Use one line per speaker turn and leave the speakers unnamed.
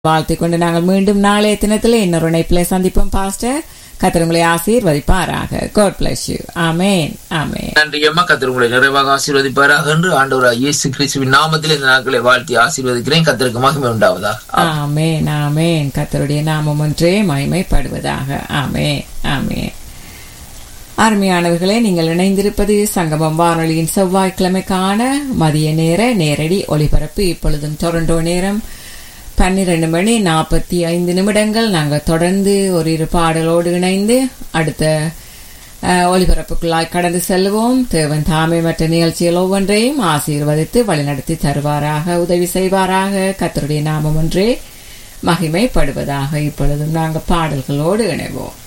வாழ்த்திக் கொண்டு நாங்கள் மீண்டும் நாளைய தினத்தில் இன்னொரு இணைப்பில் சந்திப்போம் பாஸ்டர் கத்தர் உங்களை ஆசீர்வதிப்பாராக காட் பிளஸ் யூ ஆமேன் ஆமேன்
நன்றி அம்மா கத்தர் உங்களை நிறைவாக ஆசீர்வதிப்பாராக என்று ஆண்டவராக இயேசு கிறிஸ்துவின் நாமத்தில் இந்த நாட்களை வாழ்த்தி ஆசீர்வதிக்கிறேன் கத்தருக்கு மகிமை உண்டாவதா
ஆமேன் ஆமேன் கத்தருடைய நாமம் ஒன்றே மகிமைப்படுவதாக ஆமேன் ஆமேன் அருமையானவர்களே நீங்கள் இணைந்திருப்பது சங்கமம் வானொலியின் செவ்வாய்க்கிழமைக்கான மதிய நேர நேரடி ஒளிபரப்பு இப்பொழுதும் டொரண்டோ நேரம் பன்னிரண்டு மணி நாற்பத்தி ஐந்து நிமிடங்கள் நாங்கள் தொடர்ந்து ஒரு இரு பாடலோடு இணைந்து அடுத்த அஹ், ஒலிபரப்புக்குள்ளாய் கடந்து செல்வோம் தேவன் தாமே மற்ற நிகழ்ச்சிகள் ஒவ்வொன்றையும் ஆசீர்வதித்து வழிநடத்தி தருவாராக உதவி செய்வாராக கத்தருடைய நாமம் ஒன்றே மகிமைப்படுவதாக இப்பொழுதும் நாங்கள் பாடல்களோடு இணைவோம்